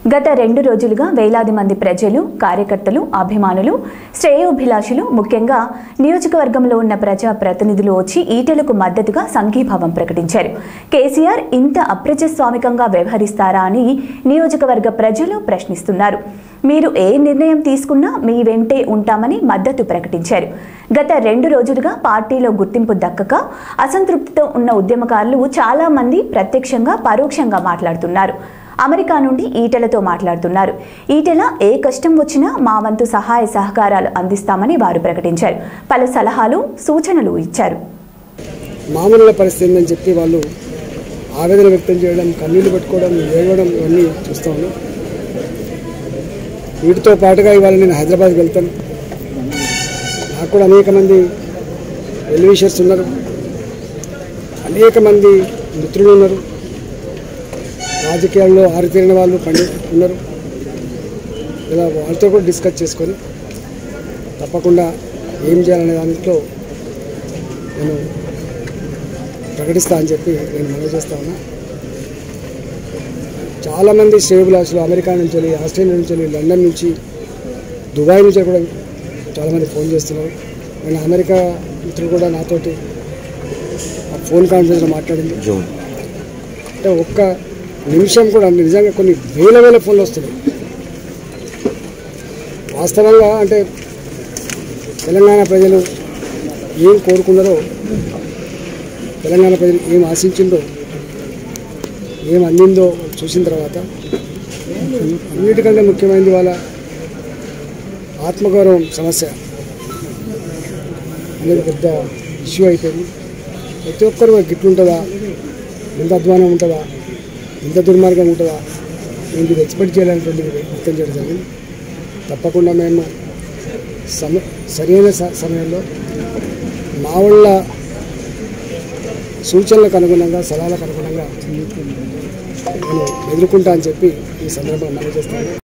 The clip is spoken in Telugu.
గత రెండు రోజులుగా వేలాది మంది ప్రజలు కార్యకర్తలు అభిమానులు శ్రేయోభిలాషులు ముఖ్యంగా నియోజకవర్గంలో ఉన్న ప్రజా ప్రతినిధులు వచ్చి ఈటెలకు మద్దతుగా సంఘీభావం ప్రకటించారు కేసీఆర్ ఇంత అప్రజాస్వామికంగా వ్యవహరిస్తారా అని నియోజకవర్గ ప్రజలు ప్రశ్నిస్తున్నారు మీరు ఏ నిర్ణయం తీసుకున్నా మీ వెంటే ఉంటామని మద్దతు ప్రకటించారు గత రెండు రోజులుగా పార్టీలో గుర్తింపు దక్కక అసంతృప్తితో ఉన్న ఉద్యమకారులు చాలా మంది ప్రత్యక్షంగా పరోక్షంగా మాట్లాడుతున్నారు అమెరికా నుండి ఈటెలతో మాట్లాడుతున్నారు ఈటెల ఏ కష్టం వచ్చినా మా వంతు సహాయ సహకారాలు అందిస్తామని వారు ప్రకటించారు పలు సలహాలు సూచనలు ఇచ్చారు మామూలుగా పరిస్థితి ఏందని చెప్పి వాళ్ళు ఆవేదన వ్యక్తం చేయడం కన్నీళ్లు పెట్టుకోవడం ఏడవడం ఇవన్నీ చూస్తూ ఉన్నాం వీటితో పాటుగా ఇవాళ నేను హైదరాబాద్కి వెళ్తాను నాకు కూడా అనేక మంది వెల్విషర్స్ ఉన్నారు అనేక మంది మిత్రులు ఉన్నారు రాజకీయాల్లో ఆరితేరిన వాళ్ళు పండి ఉన్నారు ఇలా వాళ్ళతో కూడా డిస్కస్ చేసుకొని తప్పకుండా ఏం చేయాలనే దాంట్లో నేను ప్రకటిస్తా అని చెప్పి నేను మనవి చేస్తా ఉన్నా చాలామంది శ్రేయభిలాషులు అమెరికా నుంచి వెళ్ళి ఆస్ట్రేలియా నుంచి వెళ్ళి లండన్ నుంచి దుబాయ్ నుంచి కూడా చాలామంది ఫోన్ చేస్తున్నారు నేను అమెరికా మిత్రులు కూడా నాతోటి ఆ ఫోన్ కాన్ఫరెన్స్లో మాట్లాడింది అంటే ఒక్క నిమిషం కూడా నిజంగా కొన్ని వేల వేల ఫోన్లు వస్తున్నాయి వాస్తవంగా అంటే తెలంగాణ ప్రజలు ఏం కోరుకున్నారో తెలంగాణ ప్రజలు ఏం ఆశించిందో ఏం అందిందో చూసిన తర్వాత అన్నిటికంటే ముఖ్యమైనది వాళ్ళ ఆత్మగౌరవం సమస్య అనేది పెద్ద ఇష్యూ అయిపోయింది ప్రతి ఒక్కరు గిట్లుంటుందా ఇంత అధ్వానం ఉంటుందా ఇంత దుర్మార్గం ఉంటుందా నేను ఇది ఎక్స్పెక్ట్ చేయాలనేటువంటిది వ్యక్తం చేయడం జరిగింది తప్పకుండా మేము సమ సరైన స- సమయంలో మా వాళ్ళ సూచనలకు అనుగుణంగా సలహాలకు అనుగుణంగా నేను ఎదుర్కొంటా అని చెప్పి ఈ సందర్భంగా మనం చేస్తాను